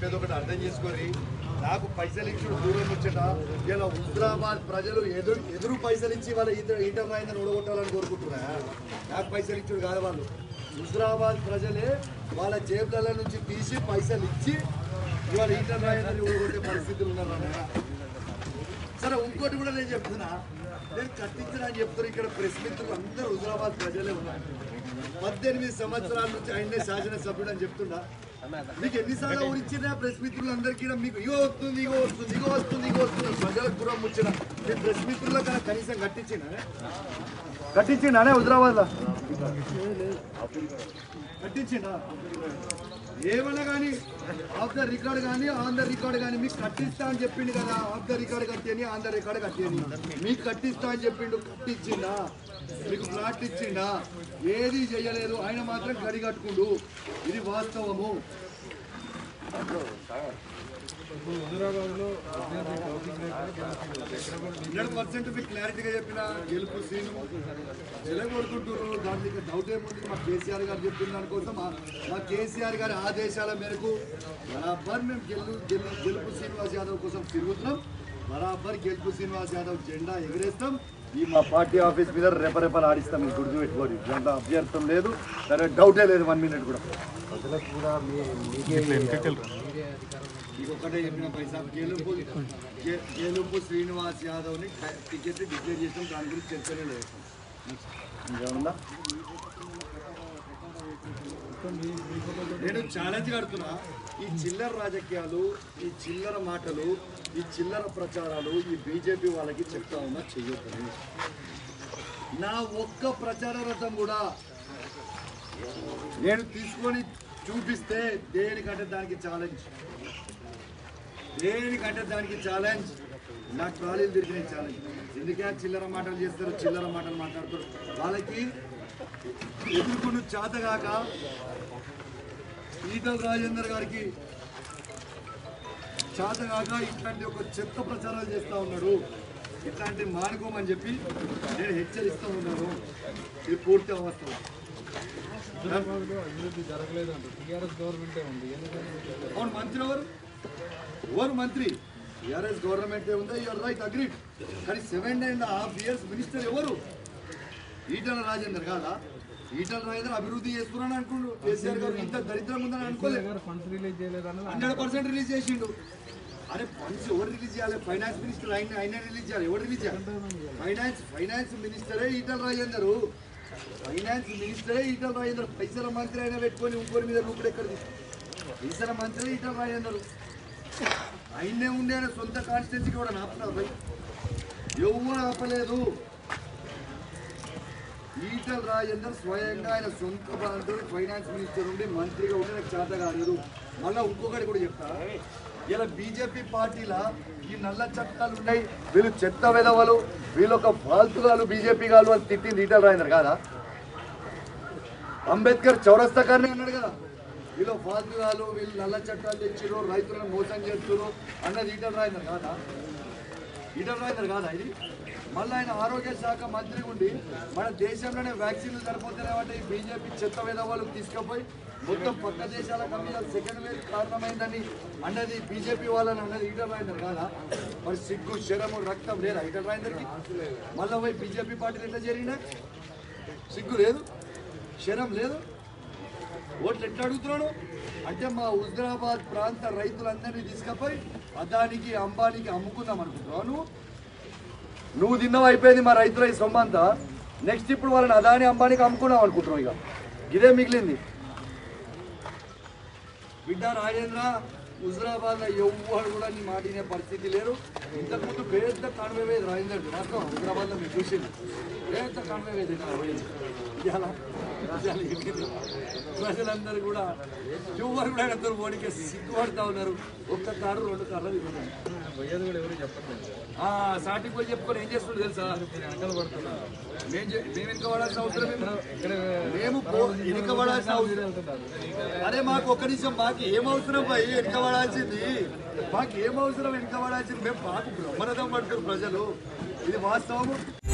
చెప్పేది ఒకటి అర్థం చేసుకొని నాకు పైసలు ఇచ్చి దూరం వచ్చేట ఇలా హుజరాబాద్ ప్రజలు ఎదురు ఎదురు పైసలు ఇచ్చి వాళ్ళ ఈత ఈటం రాయిందని ఓడగొట్టాలని కోరుకుంటున్నా నాకు పైసలు ఇచ్చుడు కాదు వాళ్ళు హుజరాబాద్ ప్రజలే వాళ్ళ జేబుల నుంచి తీసి పైసలు ఇచ్చి ఇవాళ ఈటం రాయిందని ఓడగొట్టే పరిస్థితులు ఉన్నారు నాయనా. సరే ఇంకోటి కూడా నేను చెప్తున్నా నేను కట్టించిన అని చెప్తున్నా ఇక్కడ ప్రెస్ మిత్రులు అందరూ హుజరాబాద్ ప్రజలే ఉన్నారు పద్దెనిమిది సంవత్సరాల నుంచి ఆయనే శాసనసభ్యుడు అని చెప్తున్నా మీకు ఎన్నిసార్లు ఊరించినా ప్రెస్ మిత్రులందరికీ మీకు ఇగో వస్తుంది ఇగో వస్తుంది ఇగో వస్తుంది ఇగో వస్తుంది ప్రజలకు దూరం ముచ్చిన మీ ప్రెస్ మిత్రుల కన్నా కనీసం కట్టించిన కట్టించిండే హుజరాబాద్ లో కట్టించిండా ఏమన్నా కానీ ఆఫ్ ద రికార్డ్ కానీ ఆన్ ద రికార్డ్ కానీ మీకు కట్టిస్తా అని చెప్పిండు కదా ఆఫ్ ద రికార్డ్ కట్టేని ఆన్ ద రికార్డ్ కట్టేని మీకు కట్టిస్తా అని చెప్పిండు కట్టించిండా మీకు ప్లాట్ ఇచ్చిండా ఏది చెయ్యలేదు ఆయన మాత్రం గడి కట్టుకుండు ఇది వాస్తవము హండ్రెడ్ పర్సెంట్ మీకు క్లారిటీగా చెప్పిన గెలుపు సీను నిలబడుకుంటున్నారు దాంట్లో ఇంకా డౌట్ ఏముంది మా కేసీఆర్ గారు చెప్పిన దానికోసం మా- మా కేసీఆర్ గారి ఆదేశాల మేరకు బరాబర్ మేము గెలు గెలు- గెలుపు శ్రీనివాస్ యాదవ్ కోసం తిరుగుతున్నాం బరాబర్ గెలుపు శ్రీనివాస్ యాదవ్ జెండా ఎగరేస్తాం ఈ మా పార్టీ ఆఫీస్ మీద రెపరెపలు ఆడిస్తాం మీకు గుర్తు పెట్టుకోండి దాంట్లో అభ్యర్థం లేదు సరే డౌటే లేదు వన్ మినిట్ కూడా మీకు ఒకటే చెప్పిన పైసా గెలుపు గె- గెలుపు శ్రీనివాస్ యాదవ్ని ట- టికెట్ డిక్లేర్ చేసాం దాని గురించి చర్చనే లేదు ఇంకేమన్నా నేను ఛాలెంజ్ కడుతున్నా ఈ చిల్లర రాజకీయాలు ఈ చిల్లర మాటలు ఈ చిల్లర ప్రచారాలు ఈ బీజేపీ వాళ్ళకి చెప్తా ఉన్నా చెయ్యొద్దని నా ఒక్క ప్రచార రథం కూడా నేను తీసుకొని చూపిస్తే దేనికంటే దానికి ఛాలెంజ్ దేనికంటే దానికి ఛాలెంజ్ నా ట్రాలీలు తిరిగిన ఛాలెంజ్ ఎందుకే చిల్లర మాటలు చేస్తారు చిల్లర మాటలు మాట్లాడతారు వాళ్ళకి ఎదుర్కొన్న చేతగాక ఈటల రాజేందర్ గారికి చేతగాక ఇట్లాంటి ఒక చెత్త ప్రచారాలు చేస్తూ ఉన్నాడు ఇట్లాంటి మానుకోమని చెప్పి నేను హెచ్చరిస్తూ ఉన్నాను ఇది పూర్తి అవస్థ హైదరాబాద్లో అభివృద్ధి జరగలేదంట టీఆర్ఎస్ గవర్నమెంటే ఉంది ఎందుకంటే అవును మంత్రి ఎవరు ఎవరు మంత్రి టీఆర్ఎస్ గవర్నమెంట్ ఉందా యూఆర్ రైట్ అగ్రీడ్ కానీ seven and half years minister ఎవరు ఈటల రాజేందర్ కాదా ఈటల రాజేందర్ అభివృద్ధి చేస్తున్నాను అనుకుంటు కేసీఆర్ గారు ఇంత దరిద్రం ఉందని అనుకోలేదు గారు ఫండ్స్ రిలీజ్ చేయలేదని హండ్రెడ్ పర్సెంట్ రిలీజ్ చేసిండు అరే ఫండ్స్ ఎవరు రిలీజ్ చేయాలి ఫైనాన్స్ మినిస్టర్ ఆయన ఆయన రిలీజ్ చేయాలి ఎవరు రిలీజ్ చేయాలి ఫైనాన్స్ ఫైనాన్స్ మినిస్టరే ఈటల రాజేందరు ఫైనాన్స్ మినిస్టరే ఈటల రాజేందర్ పైసల మంత్రి అయినా పెట్టుకొని ఇంకోరి మీద రూపుడు ఎక్కడిది పైసల మంత్రి ఈటల రాజేందరు ఆయనే ఉండే ఆయన సొంత కాన్స్టిట్యున్సీకి కూడా ఆపుతున్నారు భయ్ ఎవరు ఆపలేదు ఈటల రాజేందర్ స్వయంగా ఆయన సొంత ప్రాంతంలో ఫైనాన్స్ మినిస్టర్ ఉండి మంత్రిగా ఉండి నాకు చేత కాలేదు మళ్ళీ ఇంకొకటి కూడా చెప్తా ఇలా బీజేపీ పార్టీల ఈ నల్ల చట్టాలు ఉన్నాయి వీళ్ళు చెత్త వెదవలు వీళ్ళు ఒక ఫాల్తుగాలు బీజేపీ గాలు అని తిట్టింది ఈటల రాజేందర్ కాదా అంబేద్కర్ చౌరస్తా కానీ అన్నాడు కదా వీళ్ళు ఫాల్తుగాలు వీళ్ళు నల్ల చట్టాలు తెచ్చిరు రైతులను మోసం చేస్తున్నారు అన్నది ఈటల రాజేందర్ కాదా ఈటల రాజేందర్ కాదా ఇది మళ్ళీ ఆయన ఆరోగ్య శాఖ మంత్రి ఉండి మన దేశంలోనే వ్యాక్సిన్లు సరిపోతున్నాయంటే ఈ బీజేపీ చెత్త విధవాళ్ళు తీసుకుపోయి మొత్తం పక్క దేశాలకు మీద సెకండ్ వేవ్ కారణమైందని అన్నది బీజేపీ వాళ్ళని అన్నది ఈటల రాజేందర్ కాదా మరి సిగ్గు శరము రక్తం లేదా ఈటల రాజేందర్కి మళ్ళీ పోయి బీజేపీ పార్టీలు ఎట్లా జరిగినా సిగ్గు లేదు శరం లేదు ఓట్లు ఎట్లా అడుగుతున్నాడు అంటే మా హుజరాబాద్ ప్రాంత రైతులందరినీ తీసుకుపోయి అదానికి అంబానికి అమ్ముకుందాం అనుకుంటున్నావు నువ్వు నువ్వు తిన్నావు అయిపోయింది మా రైతుల ఈ సొమ్మంతా నెక్స్ట్ ఇప్పుడు వాళ్ళని అదాని అంబానికి అమ్ముకున్నావు అనుకుంటున్నావు ఇక ఇదే మిగిలింది బిడ్డ రాజేంద్ర హుజరాబాద్ లో ఎవ్వరు కూడా నీ మాట వినే పరిస్థితి లేరు ఇంతకుముందు పెద్ద కాన్వే వేది రాజేంద్ర మాత్రం హుజరాబాద్ లో మీరు చూసింది పెద్ద కాన్వే వేది ఇక్కడ పోయింది ఇవాళ ఇవాళ ఏమైంది? ప్రజలందరూ కూడా ఎవరు కూడా అందరూ ఓడికే సిగ్గుపడతా ఉన్నారు ఒక్క కారు రెండు కార్లు దిగుతున్నారు పోయేది కూడా ఎవరు చెప్పట్లేదు ఆ సాటికి పోయి చెప్పుకొని ఏం చేస్తుండే తెలుసా మీరు వెనకాల పడుతున్నారు మేము చె- మేము వెనుక పడాల్సిన అవసరం ఏమి? ఇక్కడ మేము పో- వెనుక పడాల్సిన అవసరం వెళ్తున్నారు అరే మాకు ఒక్క నిమిషం మాకు ఏం అవసరం పోయి వెనుక పడాల్సింది మాకు ఏం అవసరం వెనుక పడాల్సింది మేము మాకు బ్రహ్మరథం పడుతున్నారు ప్రజలు ఇది వాస్తవము